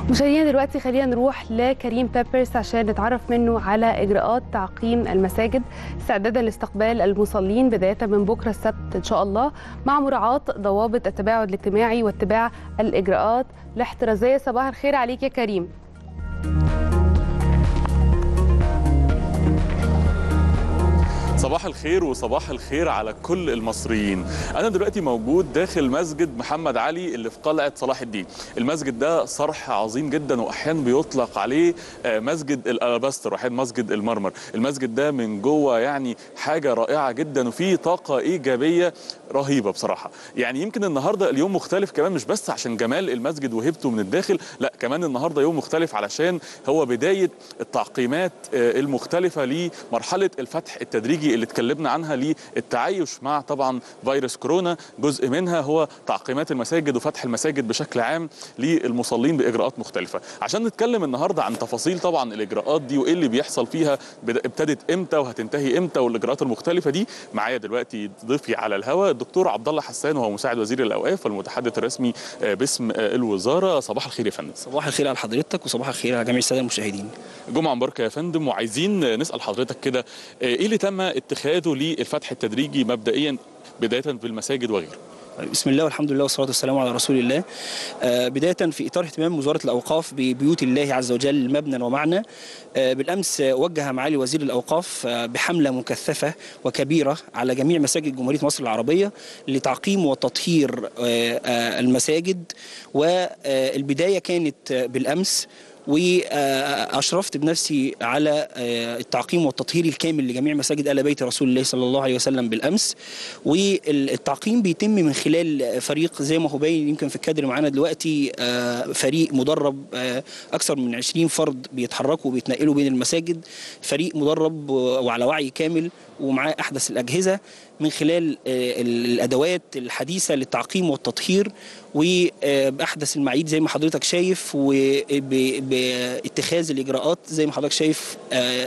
مشاهدينا دلوقتي خلينا نروح لكريم بيبرز عشان نتعرف منه على اجراءات تعقيم المساجد استعدادا لاستقبال المصلين بدايه من بكره السبت ان شاء الله مع مراعاه ضوابط التباعد الاجتماعي واتباع الاجراءات الاحترازيه صباح الخير عليك يا كريم صباح الخير وصباح الخير على كل المصريين انا دلوقتي موجود داخل مسجد محمد علي اللي في قلعه صلاح الدين المسجد ده صرح عظيم جدا واحيانا بيطلق عليه مسجد الالاباستر واحيانا مسجد المرمر المسجد ده من جوه يعني حاجه رائعه جدا وفيه طاقه ايجابيه رهيبه بصراحه يعني يمكن النهارده اليوم مختلف كمان مش بس عشان جمال المسجد وهيبته من الداخل لا كمان النهارده يوم مختلف علشان هو بدايه التعقيمات المختلفه لمرحله الفتح التدريجي اللي اتكلمنا عنها للتعايش مع طبعا فيروس كورونا جزء منها هو تعقيمات المساجد وفتح المساجد بشكل عام للمصلين باجراءات مختلفه عشان نتكلم النهارده عن تفاصيل طبعا الاجراءات دي وايه اللي بيحصل فيها ابتدت امتى وهتنتهي امتى والاجراءات المختلفه دي معايا دلوقتي ضيفي على الهواء الدكتور عبد الله حسان وهو مساعد وزير الاوقاف والمتحدث الرسمي باسم الوزاره صباح الخير يا فندم صباح الخير على حضرتك وصباح الخير على جميع الساده المشاهدين جمعه مباركه يا فندم وعايزين نسال حضرتك كده ايه اللي تم اتخاذه للفتح التدريجي مبدئيا بدايه بالمساجد وغيره بسم الله والحمد لله والصلاه والسلام على رسول الله آه بدايه في اطار اهتمام وزاره الاوقاف ببيوت الله عز وجل مبنى ومعنى آه بالامس وجه معالي وزير الاوقاف آه بحمله مكثفه وكبيره على جميع مساجد جمهوريه مصر العربيه لتعقيم وتطهير المساجد والبدايه كانت بالامس واشرفت بنفسي على التعقيم والتطهير الكامل لجميع مساجد ال بيت رسول الله صلى الله عليه وسلم بالامس والتعقيم بيتم من خلال فريق زي ما هو باين يمكن في الكادر معانا دلوقتي فريق مدرب اكثر من 20 فرد بيتحركوا وبيتنقلوا بين المساجد فريق مدرب وعلى وعي كامل ومعاه احدث الاجهزه من خلال الادوات الحديثه للتعقيم والتطهير وباحدث المعايير زي ما حضرتك شايف وباتخاذ الاجراءات زي ما حضرتك شايف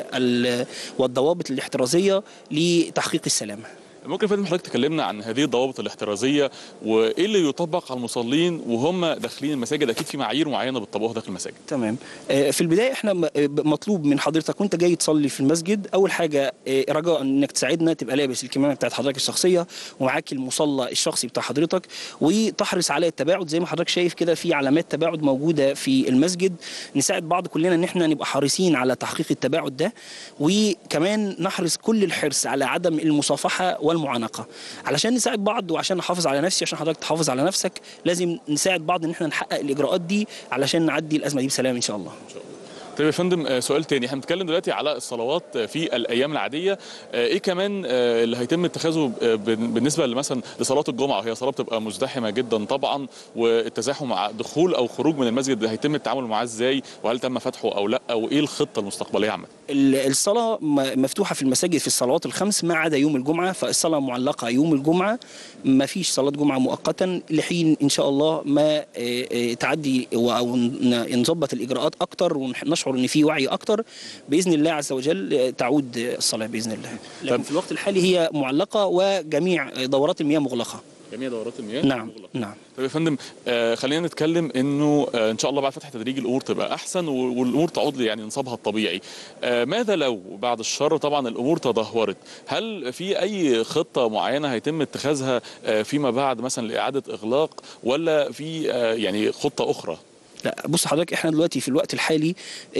والضوابط الاحترازيه لتحقيق السلامه. ممكن فندم حضرتك تكلمنا عن هذه الضوابط الاحترازيه وايه اللي يطبق على المصلين وهم داخلين المساجد اكيد في معايير معينه بتطبقوها داخل المساجد تمام في البدايه احنا مطلوب من حضرتك وانت جاي تصلي في المسجد اول حاجه رجاء انك تساعدنا تبقى لابس الكمامه بتاعت حضرتك الشخصيه ومعاك المصلى الشخصي بتاع حضرتك وتحرص على التباعد زي ما حضرتك شايف كده في علامات تباعد موجوده في المسجد نساعد بعض كلنا ان احنا نبقى حريصين على تحقيق التباعد ده وكمان نحرص كل الحرص على عدم المصافحه والمعانقه علشان نساعد بعض وعشان نحافظ على نفسي عشان حضرتك تحافظ على نفسك لازم نساعد بعض ان احنا نحقق الاجراءات دي علشان نعدي الازمه دي بسلام ان شاء الله ان شاء الله طيب يا فندم سؤال تاني احنا بنتكلم دلوقتي على الصلوات في الايام العاديه ايه كمان اللي هيتم اتخاذه بالنسبه مثلا لصلاه الجمعه وهي صلاه بتبقى مزدحمه جدا طبعا والتزاحم مع دخول او خروج من المسجد هيتم التعامل معاه ازاي وهل تم فتحه او لا وايه الخطه المستقبليه عامه الصلاه مفتوحه في المساجد في الصلوات الخمس ما عدا يوم الجمعه فالصلاه معلقه يوم الجمعه ما فيش صلاه جمعه مؤقتا لحين ان شاء الله ما تعدي او نظبط الاجراءات اكتر ونشعر ان في وعي اكتر باذن الله عز وجل تعود الصلاه باذن الله لكن في الوقت الحالي هي معلقه وجميع دورات المياه مغلقه جميع دورات المياه نعم نعم طيب يا فندم آه خلينا نتكلم انه آه ان شاء الله بعد فتح تدريجي الامور تبقى احسن والامور تعود يعني نصابها الطبيعي آه ماذا لو بعد الشر طبعا الامور تدهورت هل في اي خطه معينه هيتم اتخاذها آه فيما بعد مثلا لاعاده اغلاق ولا في آه يعني خطه اخرى لا بص حضرتك احنا دلوقتي في الوقت الحالي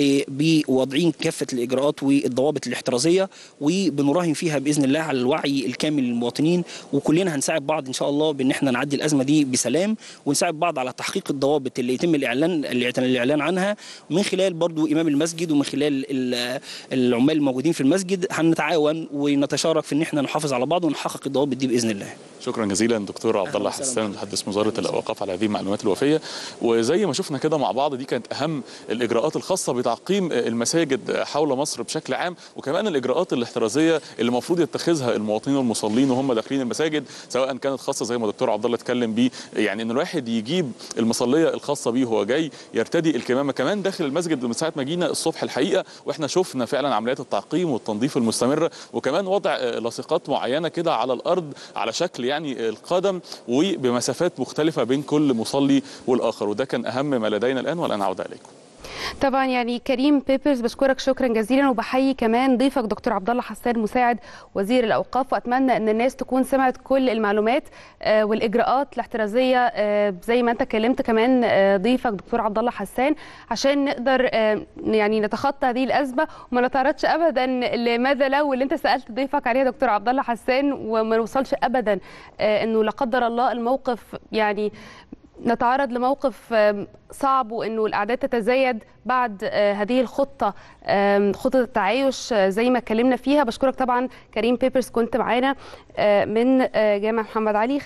بوضعين كافه الاجراءات والضوابط الاحترازيه وبنراهن فيها باذن الله على الوعي الكامل للمواطنين وكلنا هنساعد بعض ان شاء الله بان احنا نعدي الازمه دي بسلام ونساعد بعض على تحقيق الضوابط اللي يتم الاعلان الاعلان عنها من خلال برضو امام المسجد ومن خلال العمال الموجودين في المسجد هنتعاون ونتشارك في ان احنا نحافظ على بعض ونحقق الضوابط دي باذن الله. شكرا جزيلا دكتور عبد الله حسان متحدث وزاره الاوقاف على هذه المعلومات الوفيه وزي ما شفنا كده مع بعض دي كانت اهم الاجراءات الخاصه بتعقيم المساجد حول مصر بشكل عام وكمان الاجراءات الاحترازيه اللي المفروض يتخذها المواطنين والمصلين وهم داخلين المساجد سواء كانت خاصه زي ما دكتور عبد الله اتكلم بيه يعني ان الواحد يجيب المصليه الخاصه بيه وهو جاي يرتدي الكمامه كمان داخل المسجد من ساعه ما جينا الصبح الحقيقه واحنا شفنا فعلا عمليات التعقيم والتنظيف المستمره وكمان وضع لاصقات معينه كده على الارض على شكل يعني القدم وبمسافات مختلفه بين كل مصلي والاخر وده كان اهم ما لدينا الان والان اعود اليكم طبعا يعني كريم بيبرز بشكرك شكرا جزيلا وبحيي كمان ضيفك دكتور عبد الله حسان مساعد وزير الاوقاف واتمنى ان الناس تكون سمعت كل المعلومات آه، والاجراءات الاحترازيه آه، زي ما انت كلمت كمان آه، ضيفك دكتور عبد الله حسان عشان نقدر آه، يعني نتخطى هذه الازمه وما نتعرضش ابدا لماذا لو اللي انت سالت ضيفك عليها دكتور عبد الله حسان وما نوصلش ابدا آه، انه لا قدر الله الموقف يعني نتعرض لموقف آم، صعب وانه الاعداد تتزايد بعد آه، هذه الخطه آم، خطه التعايش آه، زي ما اتكلمنا فيها بشكرك طبعا كريم بيبرز كنت معانا آه، من آه، جامع محمد علي